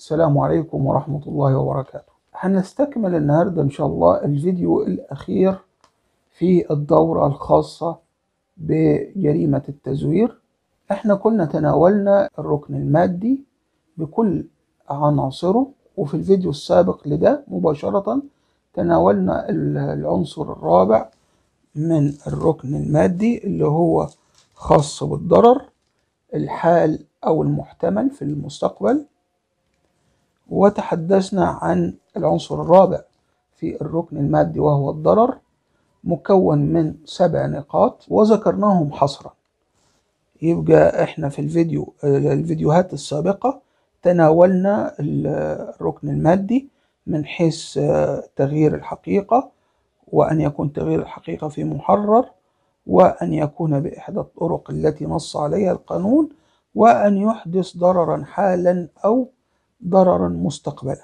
السلام عليكم ورحمة الله وبركاته هنستكمل النهاردة إن شاء الله الفيديو الأخير في الدورة الخاصة بجريمة التزوير احنا كنا تناولنا الركن المادي بكل عناصره وفي الفيديو السابق لده مباشرة تناولنا العنصر الرابع من الركن المادي اللي هو خاص بالضرر الحال أو المحتمل في المستقبل وتحدثنا عن العنصر الرابع في الركن المادي وهو الضرر مكون من سبع نقاط وذكرناهم حصرا يبقى احنا في الفيديو الفيديوهات السابقة تناولنا الركن المادي من حيث تغيير الحقيقة وأن يكون تغيير الحقيقة في محرر وأن يكون بإحدى الطرق التي نص عليها القانون وأن يحدث ضررا حالا أو ضررا مستقبلا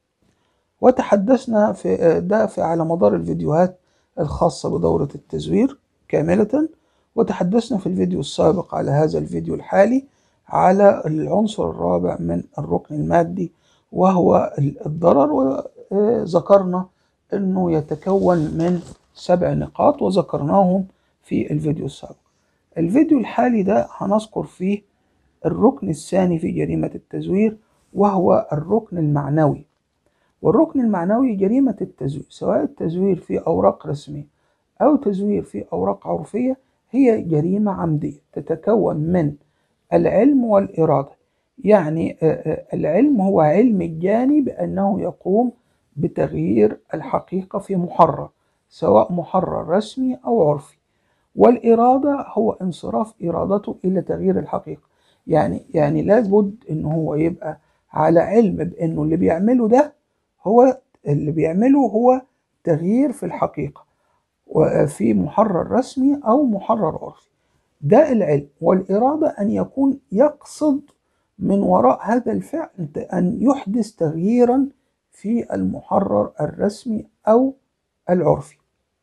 وتحدثنا في ده في على مدار الفيديوهات الخاصة بدورة التزوير كاملة وتحدثنا في الفيديو السابق على هذا الفيديو الحالي على العنصر الرابع من الركن المادي وهو الضرر وذكرنا انه يتكون من سبع نقاط وذكرناهم في الفيديو السابق الفيديو الحالي ده هنذكر فيه الركن الثاني في جريمة التزوير وهو الركن المعنوي والركن المعنوي جريمة التزوير سواء التزوير في أوراق رسمية أو تزوير في أوراق عرفية هي جريمة عمدية تتكون من العلم والإرادة يعني العلم هو علم الجاني بأنه يقوم بتغيير الحقيقة في محرر سواء محرر رسمي أو عرفي والإرادة هو انصراف إرادته إلى تغيير الحقيقة يعني يعني لابد إن هو يبقى على علم بأنه اللي بيعمله ده هو اللي بيعمله هو تغيير في الحقيقة وفي محرر رسمي أو محرر عرفي ده العلم والإرادة أن يكون يقصد من وراء هذا الفعل أن يحدث تغييرا في المحرر الرسمي أو العرفي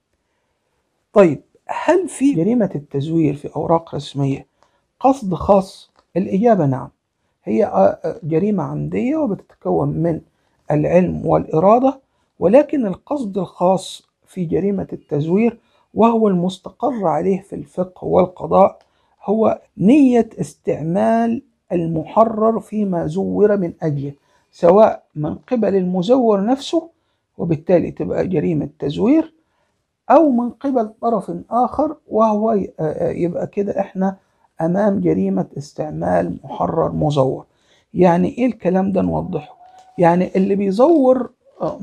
طيب هل في جريمة التزوير في أوراق رسمية قصد خاص؟ الإجابة نعم هي جريمة عمدية وبتتكون من العلم والإرادة ولكن القصد الخاص في جريمة التزوير وهو المستقر عليه في الفقه والقضاء هو نية استعمال المحرر فيما زور من أجله سواء من قبل المزور نفسه وبالتالي تبقى جريمة تزوير أو من قبل طرف آخر وهو يبقى كده إحنا أمام جريمة استعمال محرر مزور يعني إيه الكلام ده نوضحه يعني اللي بيزور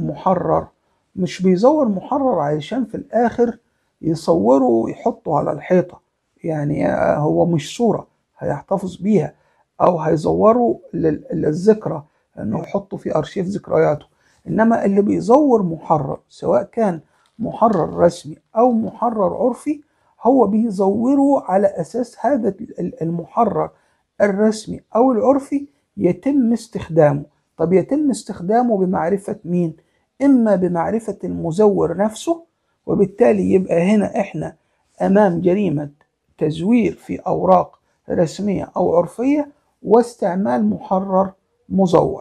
محرر مش بيزور محرر علشان في الآخر يصوره ويحطه على الحيطة يعني هو مش صورة هيحتفظ بيها أو هيزوره للذكرى إنه يحطه في أرشيف ذكرياته إنما اللي بيزور محرر سواء كان محرر رسمي أو محرر عرفي هو بيزوره على أساس هذا المحرر الرسمي أو العرفي يتم استخدامه طب يتم استخدامه بمعرفة مين؟ إما بمعرفة المزور نفسه وبالتالي يبقى هنا إحنا أمام جريمة تزوير في أوراق رسمية أو عرفية واستعمال محرر مزور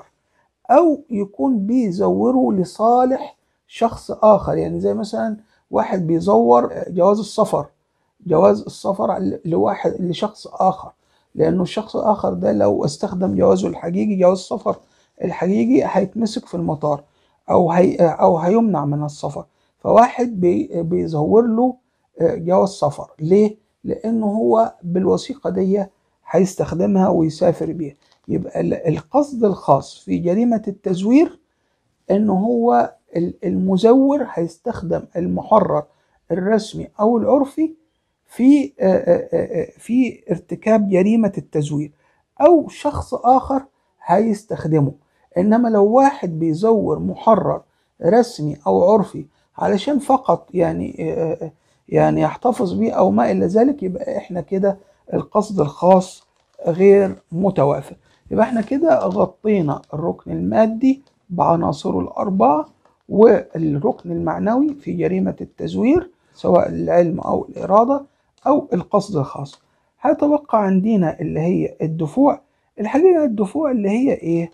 أو يكون بيزوره لصالح شخص آخر يعني زي مثلا واحد بيزور جواز السفر جواز السفر لواحد لشخص آخر لأنه الشخص الآخر ده لو استخدم جوازه الحقيقي جواز السفر الحقيقي هيتمسك في المطار أو هي أو هيمنع من السفر فواحد بي بيزور له جواز سفر ليه؟ لأنه هو بالوثيقة دي هيستخدمها ويسافر بيها يبقى القصد الخاص في جريمة التزوير إن هو المزور هيستخدم المحرر الرسمي أو العرفي في في ارتكاب جريمة التزوير أو شخص آخر هيستخدمه إنما لو واحد بيزور محرر رسمي أو عرفي علشان فقط يعني يعني يحتفظ بيه أو ما إلى ذلك يبقى إحنا كده القصد الخاص غير متوافر يبقى إحنا كده غطينا الركن المادي بعناصره الأربعة والركن المعنوي في جريمة التزوير سواء العلم أو الإرادة أو القصد الخاص هيتبقى عندنا اللي هي الدفوع الحقيقة الدفوع اللي هي إيه؟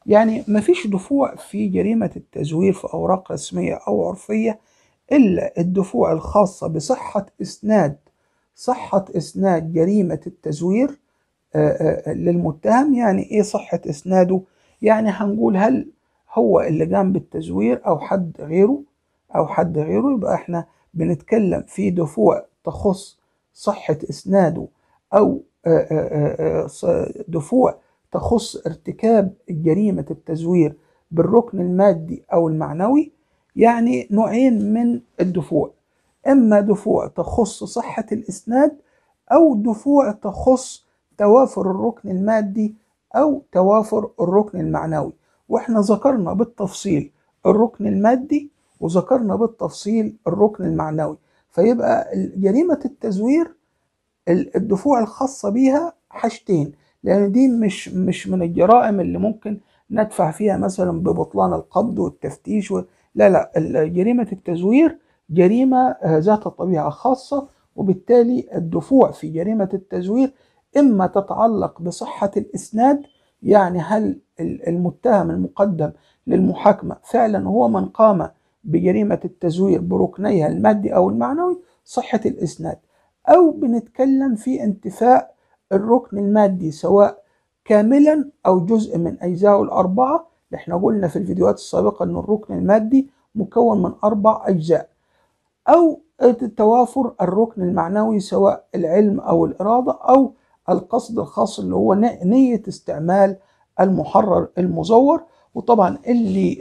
يعني مفيش دفوع في جريمة التزوير في أوراق رسمية أو عرفية إلا الدفوع الخاصة بصحة إسناد صحة إسناد جريمة التزوير آه، آه، للمتهم يعني إيه صحة إسناده يعني هنقول هل هو اللي قام بالتزوير أو حد غيره أو حد غيره يبقى إحنا بنتكلم في دفوع تخص صحة إسناده أو آه، دفوع تخص ارتكاب جريمة التزوير بالركن المادي أو المعنوي يعني نوعين من الدفوع إما دفوع تخص صحة الإسناد أو دفوع تخص توافر الركن المادي أو توافر الركن المعنوي وإحنا ذكرنا بالتفصيل الركن المادي وذكرنا بالتفصيل الركن المعنوي فيبقى جريمة التزوير الدفوع الخاصة بيها حاجتين لأن دي مش مش من الجرائم اللي ممكن ندفع فيها مثلا ببطلان القبض والتفتيش و... لا لا جريمة التزوير جريمة ذات طبيعة خاصة وبالتالي الدفوع في جريمة التزوير إما تتعلق بصحة الإسناد يعني هل المتهم المقدم للمحاكمة فعلا هو من قام بجريمة التزوير بركنيها المادي أو المعنوي صحة الإسناد أو بنتكلم في انتفاء الركن المادي سواء كاملا أو جزء من أجزائه الأربعة اللي احنا قلنا في الفيديوهات السابقة أن الركن المادي مكون من أربع أجزاء أو توافر الركن المعنوي سواء العلم أو الإرادة أو القصد الخاص اللي هو نية استعمال المحرر المزور وطبعا اللي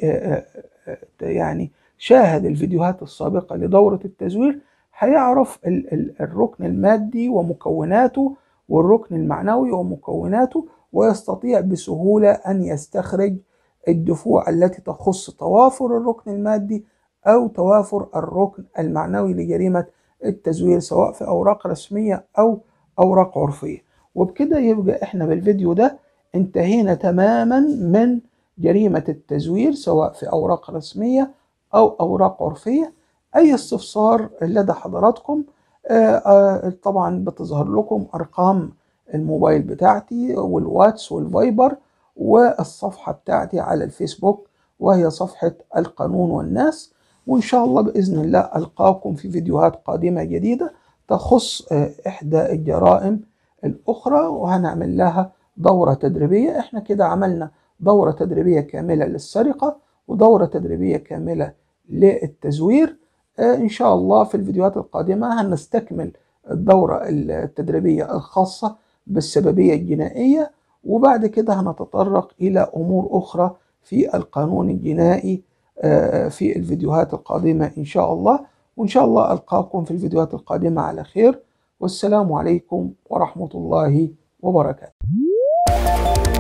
يعني شاهد الفيديوهات السابقة لدورة التزوير هيعرف الركن المادي ومكوناته والركن المعنوي ومكوناته ويستطيع بسهولة أن يستخرج الدفوع التي تخص توافر الركن المادي أو توافر الركن المعنوي لجريمة التزوير سواء في أوراق رسمية أو أوراق عرفية وبكده يبقى إحنا بالفيديو ده انتهينا تماما من جريمة التزوير سواء في أوراق رسمية أو أوراق عرفية أي استفسار لدى حضراتكم آه، آه، طبعا بتظهر لكم أرقام الموبايل بتاعتي والواتس والفايبر والصفحة بتاعتي على الفيسبوك وهي صفحة القانون والناس وإن شاء الله بإذن الله ألقاكم في فيديوهات قادمة جديدة تخص آه، إحدى الجرائم الأخرى وهنعمل لها دورة تدريبية إحنا كده عملنا دورة تدريبية كاملة للسرقة ودورة تدريبية كاملة للتزوير آه، إن شاء الله في الفيديوهات القادمة هنستكمل الدورة التدريبية الخاصة بالسببية الجنائية وبعد كده هنتطرق إلى أمور أخرى في القانون الجنائي آه، في الفيديوهات القادمة إن شاء الله وإن شاء الله ألقاكم في الفيديوهات القادمة على خير والسلام عليكم ورحمة الله وبركاته